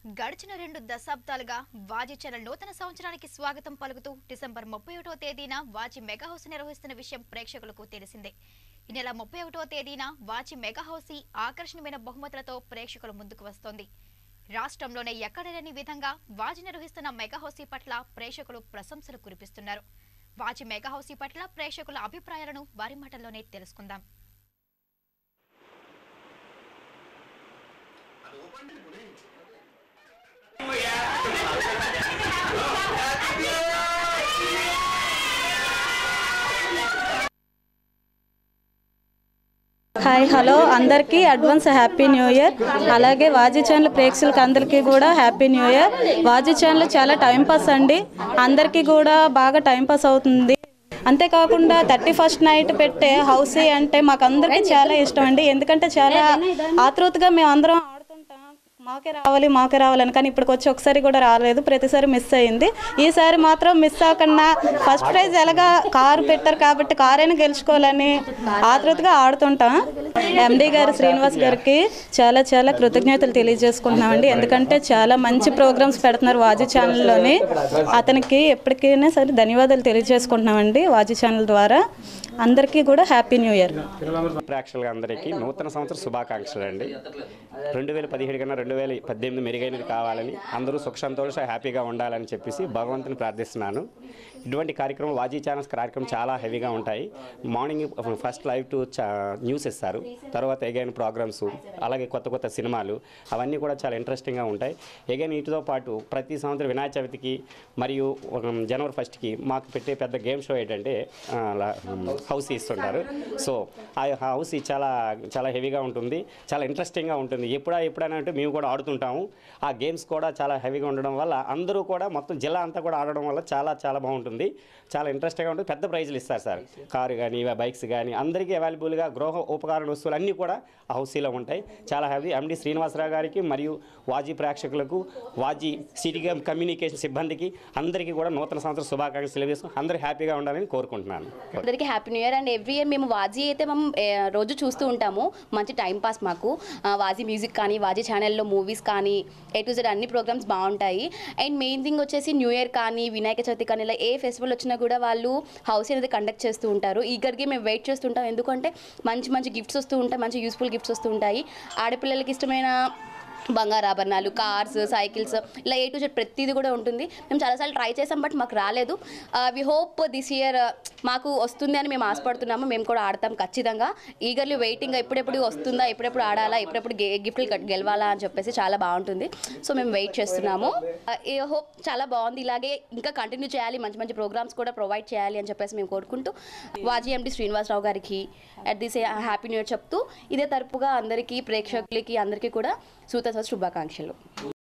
గడిచిన రెండు దశాబ్దాలుగా వాజీ ఛానల్ నూతన సంవత్సరానికి స్వాగతం పలుకుతూ డిసెంబర్ ముప్పై ఒకటో తేదీన వాజీ మెగా హౌస్ నిర్వహిస్తున్న విషయం ప్రేక్షకులకు తెలిసిందే ఈ నెల ముప్పై ఒకటో తేదీన వాజీ మెగా హౌస్ ఈ ఆకర్షణీయమైన బహుమతులతో ప్రేక్షకుల ముందుకు వస్తోంది రాష్ట్రంలోనే ఎక్కడ లేని విధంగా వాజీ నిర్వహిస్తున్న మెగా హౌసీ పట్ల ప్రేక్షకులు ప్రశంసలు కురిపిస్తున్నారు వాజీ మెగా హౌసీ పట్ల ప్రేక్షకుల అభిప్రాయాలను వారి మాటల్లోనే తెలుసుకుందాం హాయ్ హలో అందరికీ అడ్వాన్స్ హ్యాపీ న్యూ ఇయర్ అలాగే వాజీ ఛానల్ ప్రేక్షకులకి అందరికీ కూడా happy new year Vaji channel చాలా టైం పాస్ అండి అందరికీ కూడా బాగా టైం పాస్ అవుతుంది అంతేకాకుండా థర్టీ ఫస్ట్ నైట్ పెట్టే హౌసీ అంటే మాకు అందరికీ చాలా ఇష్టం అండి ఎందుకంటే చాలా ఆతృతగా మేము అందరం ఆడుతుంటాం మాకే రావాలి మాకే రావాలని కానీ ఇప్పటికి వచ్చి ఒకసారి కూడా రాలేదు ప్రతిసారి మిస్ అయింది ఈసారి మాత్రం మిస్ అవ్వకుండా ఫస్ట్ ప్రైజ్ ఎలాగా కారు పెట్టారు కాబట్టి కారైనా గెలుచుకోవాలని ఆతృతగా ఆడుతుంటాం ఎండి గారు శ్రీనివాస్ గారికి చాలా చాలా కృతజ్ఞతలు తెలియజేసుకుంటున్నామండి ఎందుకంటే చాలా మంచి ప్రోగ్రామ్స్ పెడుతున్నారు వాజీ ఛానల్లోని అతనికి ఎప్పటికైనా సరే ధన్యవాదాలు తెలియజేసుకుంటున్నామండి వాజీ ఛానల్ ద్వారా అందరికీ కూడా హ్యాపీ న్యూ ఇయర్ ప్రేక్షకులు అందరికీ నూతన సంవత్సర శుభాకాంక్షలు అండి రెండు వేల పదిహేడు కన్నా రెండు వేల పద్దెనిమిది మెరుగైనది కావాలని అందరూ సుఖ సంతోష హ్యాపీగా ఉండాలని చెప్పేసి భగవంతుని ప్రార్థిస్తున్నాను ఇటువంటి కార్యక్రమం వాజీ ఛానల్స్ కార్యక్రమం చాలా హెవీగా ఉంటాయి morning first live to news ఇస్తారు తర్వాత ఎగైన్ ప్రోగ్రామ్స్ అలాగే కొత్త కొత్త సినిమాలు అవన్నీ కూడా చాలా ఇంట్రెస్టింగ్గా ఉంటాయి ఎగైన్ వీటితో పాటు ప్రతి సంవత్సరం వినాయక చవితికి మరియు um, జనవరి ఫస్ట్కి మాకు పెట్టే పెద్ద గేమ్ షో ఏంటంటే ఆ, లా- హౌస్ ఇస్తుంటారు సో ఆ హౌస్ చాలా చాలా హెవీగా ఉంటుంది చాలా ఇంట్రెస్టింగ్గా ఉంటుంది ఎప్పుడా ఎప్పుడైనా అంటే మేము కూడా ఆడుతుంటాము ఆ గేమ్స్ కూడా చాలా హెవీగా ఉండడం వల్ల అందరూ కూడా మొత్తం జిల్లా అంతా కూడా ఆడడం వల్ల చాలా చాలా బాగుంటుంది చాలా ఇంట్రెస్టింగ్గా ఉంటుంది పెద్ద ప్రైజులు ఇస్తారు సార్ కారు కానీ బైక్స్ కానీ అందరికీ అవైలబుల్గా గృహ ఉపకరణ వస్తువులు అన్నీ కూడా ఆ హౌసీలో ఉంటాయి చాలా హ్యాపీ ఎండి శ్రీనివాసరావు గారికి మరియు వాజీ ప్రేక్షకులకు వాజీ సిటీ గేమ్ కమ్యూనికేషన్ సిబ్బందికి అందరికీ కూడా నూతన సంవత్సర శుభాకాంక్షలు తెలియజేస్తూ అందరూ హ్యాపీగా ఉండాలని కోరుకుంటున్నాను అందరికీ happy new year and every year మేము వాజీ అయితే మేము ఏ, రోజు చూస్తూ ఉంటాము మంచి టైం పాస్ మాకు ఆ, వాజీ మ్యూజిక్ కానీ వాజీ ఛానల్లో మూవీస్ కానీ ఏ టు జెడ్ అన్ని ప్రోగ్రామ్స్ బాగుంటాయి అండ్ మెయిన్ థింగ్ వచ్చేసి న్యూ ఇయర్ కానీ వినాయక చవితి కానీ ఇలా ఏ ఫెస్టివల్ వచ్చినా కూడా వాళ్ళు హౌస్ అనేది కండక్ట్ చేస్తూ ఉంటారు ఈగర్గా మేము వెయిట్ చేస్తుంటాం ఎందుకంటే మంచి మంచి గిఫ్ట్స్ వస్తూ ఉంటాయి మంచి యూస్ఫుల్ గిఫ్ట్స్ వస్తూ ఉంటాయి ఆడపిల్లలకి ఇష్టమైన బంగారు ఆభరణాలు కార్స్ సైకిల్స్ ఇలా ఏ టు జెడ్ ప్రతిదీ కూడా ఉంటుంది మేము చాలాసార్లు ట్రై చేసాం బట్ మాకు రాలేదు వి హోప్ దిస్ ఇయర్ మాకు వస్తుంది అని మేము ఆశపడుతున్నాము మేము కూడా ఆడతాం ఖచ్చితంగా ఈగర్లీ వెయిటింగ్ ఎప్పుడెప్పుడు వస్తుందా ఎప్పుడెప్పుడు ఆడాలా ఎప్పుడెప్పుడు గే గిఫ్ట్లు కట్- గెలవాలా అని చెప్పేసి చాలా బాగుంటుంది సో మేము వెయిట్ చేస్తున్నాము ఈ హోప్ చాలా బాగుంది ఇలాగే ఇంకా కంటిన్యూ చేయాలి మంచి మంచి ప్రోగ్రామ్స్ కూడా ప్రొవైడ్ చేయాలి అని చెప్పేసి మేము కోరుకుంటూ వాజీ ఎండి శ్రీనివాసరావు గారికి at this happy new year చెప్తూ ఇదే తరపుగా అందరికీ ప్రేక్షకులకి అందరికీ కూడా సూత శుభాకాంక్షలు